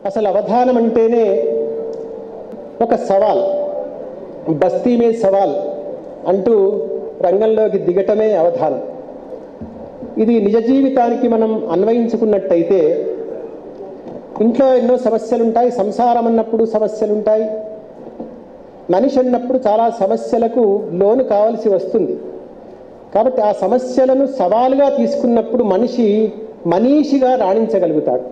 అసలు అవధానం అంటేనే ఒక సవాల్ బస్తీ మే సవాల్ అంటూ రంగంలోకి దిగటమే అవధానం ఇది నిజ జీవితానికి మనం అన్వయించుకున్నట్టయితే ఇంట్లో ఎన్నో సమస్యలుంటాయి సంసారం అన్నప్పుడు సమస్యలుంటాయి మనిషి అన్నప్పుడు చాలా సమస్యలకు లోను కావలసి వస్తుంది కాబట్టి ఆ సమస్యలను సవాలుగా తీసుకున్నప్పుడు మనిషి మనీషిగా రాణించగలుగుతాడు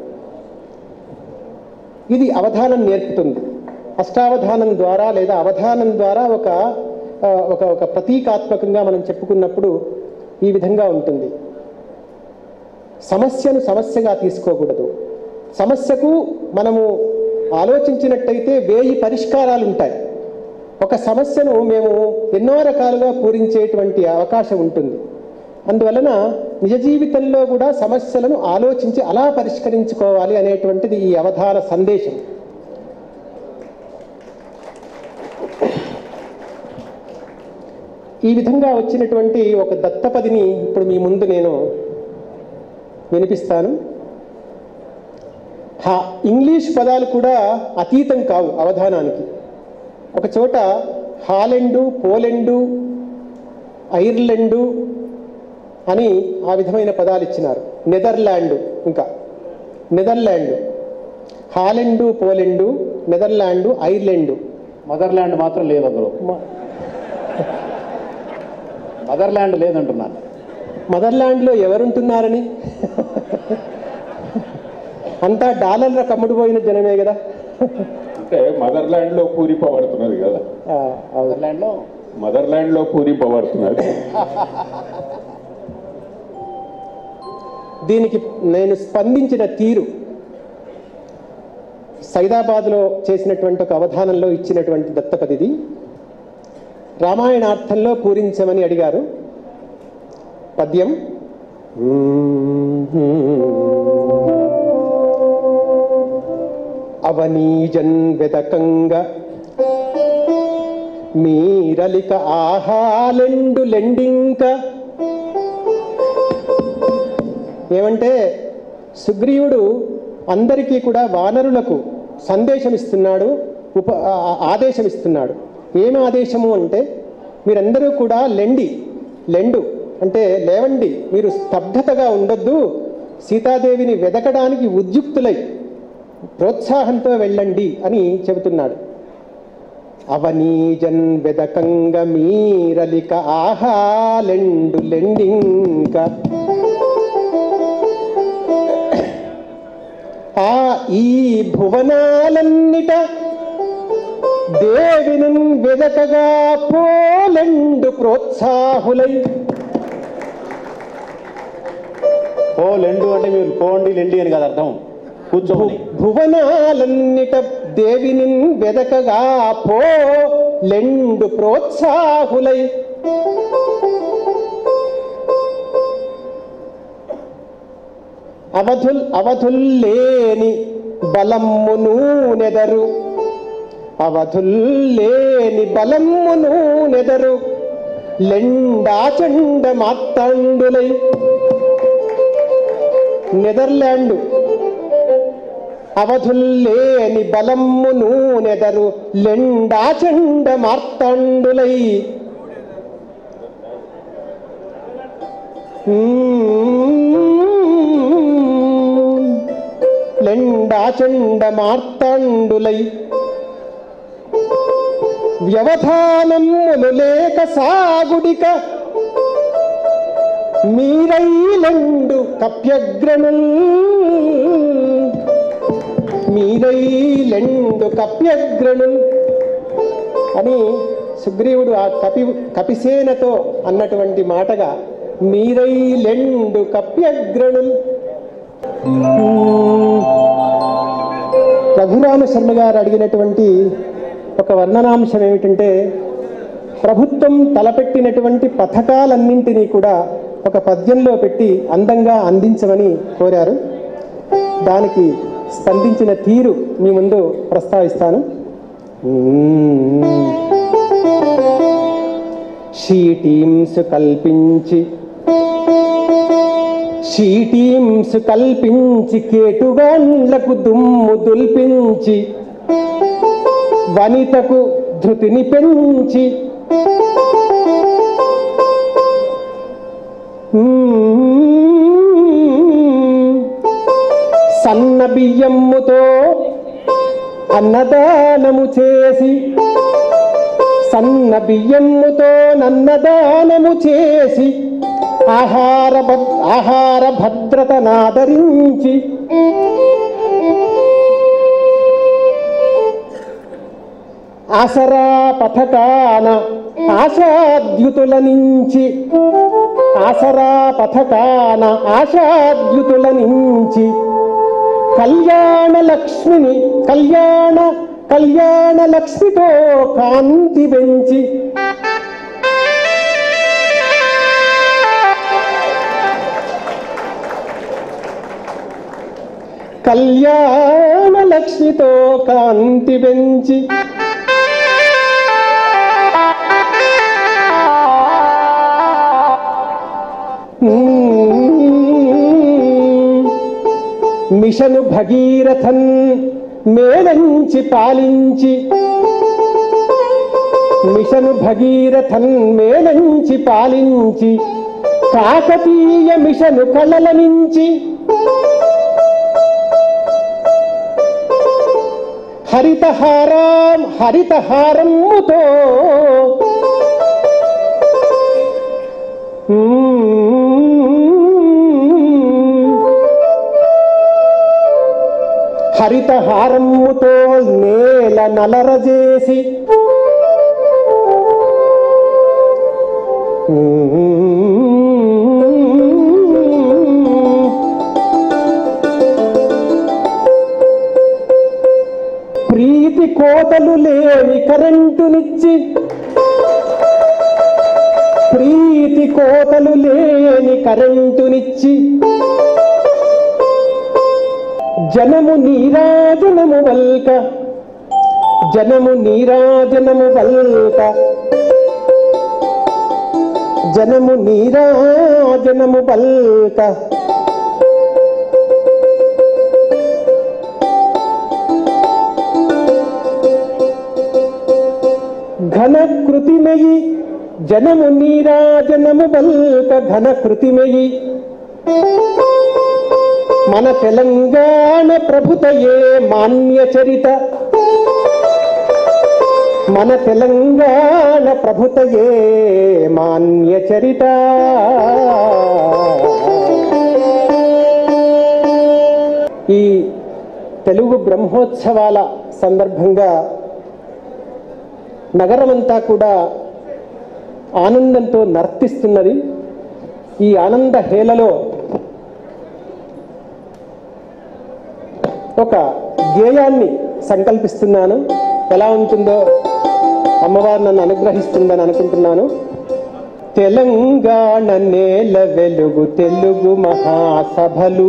ఇది అవధానం నేర్పుతుంది అష్టావధానం ద్వారా లేదా అవధానం ద్వారా ఒక ఆ, ఒక ఒక ప్రతీకాత్మకంగా మనం చెప్పుకున్నప్పుడు ఈ విధంగా ఉంటుంది సమస్యను సమస్యగా తీసుకోకూడదు సమస్యకు మనము ఆలోచించినట్టయితే వేయి పరిష్కారాలు ఉంటాయి ఒక సమస్యను మేము ఎన్నో రకాలుగా పూరించేటువంటి అవకాశం ఉంటుంది అందువలన నిజ జీవితంలో కూడా సమస్యలను ఆలోచించి అలా పరిష్కరించుకోవాలి అనేటువంటిది ఈ అవధాన సందేశం ఈ విధంగా వచ్చినటువంటి ఒక దత్తపదిని ఇప్పుడు మీ ముందు నేను వినిపిస్తాను హా ఇంగ్లీష్ పదాలు కూడా అతీతం కావు అవధానానికి ఒక చోట హాలెండు పోలెండు ఐర్లాండు అని ఆ విధమైన పదాలు ఇచ్చినారు నెదర్లాండ్ ఇంకా Netherland Holland Poland Netherland Ireland motherland మాత్రం లేదు అందులో మదర్లాండ్ లేదంటున్నాను మదర్లాండ్లో ఎవరుంటున్నారని అంతా డాలర్ల కమ్ముడుపోయిన జనమే కదా అంటే మదర్లాండ్ లో పూరింపబడుతున్నది కదా ఆ, అవును. మదర్లాండ్లో మదర్లాండ్ లో పూరింపబడుతున్నది దీనికి నేను స్పందించిన తీరు సైదాబాద్లో చేసినటువంటి ఒక అవధానంలో ఇచ్చినటువంటి దత్తపదిది రామాయణార్థంలో పూరించమని అడిగారు పద్యం అవనీజన్ వెదకంగ మీరలిక ఆహాలెండు లెండింక ఏమంటే సుగ్రీవుడు అందరికీ కూడా వానరులకు సందేశం ఇస్తున్నాడు ఉప ఆ- ఆదేశం ఇస్తున్నాడు ఏమి ఆదేశము అంటే మీరందరూ కూడా లెండి లెండు అంటే లేవండి మీరు స్తబ్దతగా ఉండొద్దు సీతాదేవిని వెదకడానికి ఉద్యుక్తులై ప్రోత్సాహంతో వెళ్ళండి అని చెబుతున్నాడు అవనీజన్ వెదకంగ మీరలిక ఆహాలెండు లెండింక ఆ ఈ భువనాలన్నిట దేవిని వెదకగా పోలెండు ప్రోత్సాహులై పో లెండు అంటే మీరు పోండి లెండి అని కదా అర్థం కూర్చోమని భువనాలన్నిట దేవిని వెదకగా పో లెండు ప్రోత్సాహులై అవధుల్ అవధుల్లేని బలమ్మును నెదరు అవధుల్లేని బలమ్మును నెదరు లెండాచండ మార్తాండులై నెదర్లాండు అవధుల్లేని బలమ్మును నెదరు లెండాచండ మార్తాండులై లెండాచండ మార్తాండులై వ్యవధానములు లేక సాగుడిక మీరైలండు కప్యగ్రనుల్ మీరైలండు కప్యగ్రనుల్ అని సుగ్రీవుడు ఆ కపి కపిసేనతో అన్నటువంటి మాటగా మీరైలెండు కప్యగ్రనుల్ రఘురామ శర్మ గారు అడిగినటువంటి ఒక వర్ణనాంశం ఏమిటంటే ప్రభుత్వం తలపెట్టినటువంటి పథకాలన్నింటినీ కూడా ఒక పద్యంలో పెట్టి అందంగా అందించమని కోరారు దానికి స్పందించిన తీరు మీ ముందు ప్రస్తావిస్తాను షీటీంసు కల్పించి షీటీంసు కల్పించి కేటుగాండ్లకు దుమ్ము దుల్పించి వనితకు ధృతిని పెంచి మ్మ్. సన్న బియ్యమ్ముతో అన్నదానము చేసి సన్న బియ్యమ్ముతో నన్నదానము చేసి ఆహార భద్- ఆహార భద్రతనాదరించి ఆసరా పథకాన ఆశాద్యుతుల నుంచి ఆసరా పథకాన ఆశాద్యుతుల నుంచి కళ్యాణ లక్ష్మిని కళ్యాణ కళ్యాణ లక్ష్మితో కాంతి పెంచి కళ్యాణ లక్ష్మితో కాంతి పెంచి మిషను భగీరథన్ మేలంచి పాలించి మిషను భగీరథన్ మేలంచి పాలించి కాకతీయ మిషను కళల నుంచి హరితహారం హరితహారముతో హరితహారముతో నేల నలరజేసి ప్రీతి కోతలు లేని కరెంటునిచ్చి ప్రీతి కోతలు లేని కరెంటునిచ్చి జనము నీరాజనము వల్క జనము నీరాజనము వల్క జనము నీరాజనము వల్క ఘన కృతిమయి జనము నీరాజనము బల్క ఘన కృతిమయి మన తెలంగాణ ప్రభుతయే మాన్య చరిత మన తెలంగాణ ప్రభుతయే మాన్య చరిత ఈ తెలుగు బ్రహ్మోత్సవాల సందర్భంగా నగరమంతా కూడా ఆనందంతో నర్తిస్తున్నది ఈ ఆనంద హేళలో ఒక గేయాన్ని సంకల్పిస్తున్నాను ఎలా ఉంటుందో అమ్మవారు నన్ను అనుగ్రహిస్తుందని అనుకుంటున్నాను తెలంగాణ నేల వెలుగు తెలుగు మహాసభలు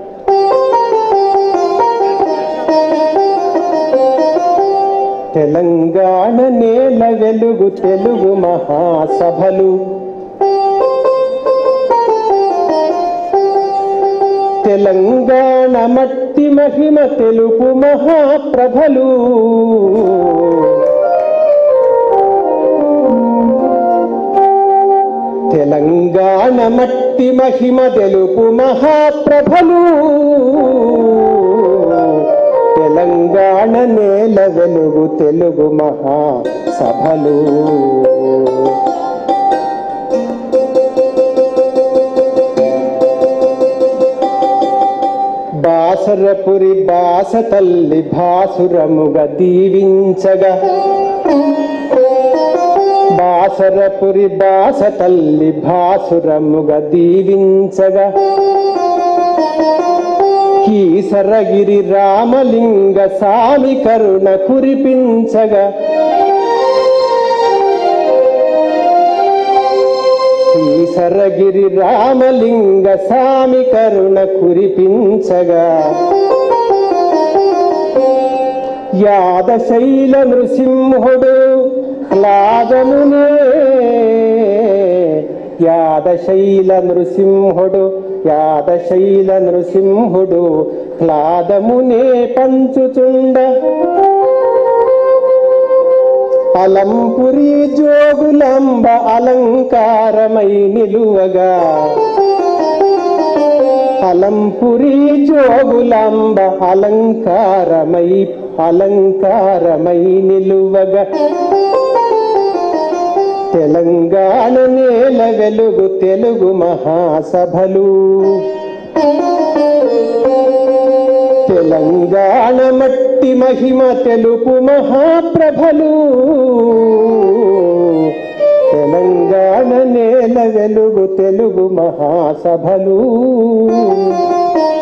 తెలంగాణ నేల వెలుగు తెలుగు మహాసభలు తెలంగాణ మట్టి మహిమ తెలుపు మహాప్రభలు తెలంగాణ మట్టి మహిమ తెలుపు మహాప్రభలు తెలంగాణ నేల వెలుగు తెలుగు మహాసభలు బాసరపురి బాస తల్లి భాసురముగా దీవించగా బాసరపురి బాస తల్లి భాసురముగా దీవించగా కీసరగిరి రామలింగ సామి కరుణ కురిపించగా ఈసరగిరి రామలింగ సామి కరుణ కురిపించగా యాదశైల నృసింహుడు హ్లాదమునే యాదశైల నృసింహుడు యాదశైల నృసింహుడు హ్లాదమునే పంచుచుండ అలంపురి జోగులంబ అలంకారమై నిలువగా అలంపురి జోగులంబ అలంకారమై అలంకారమై నిలువగా తెలంగాణ నేల వెలుగు తెలుగు మహాసభలు తెలంగాణ మట్టి మహిమ తెలుపు మహాప్రభలు తెలంగాణ నేల వెలుగు తెలుగు మహాసభలు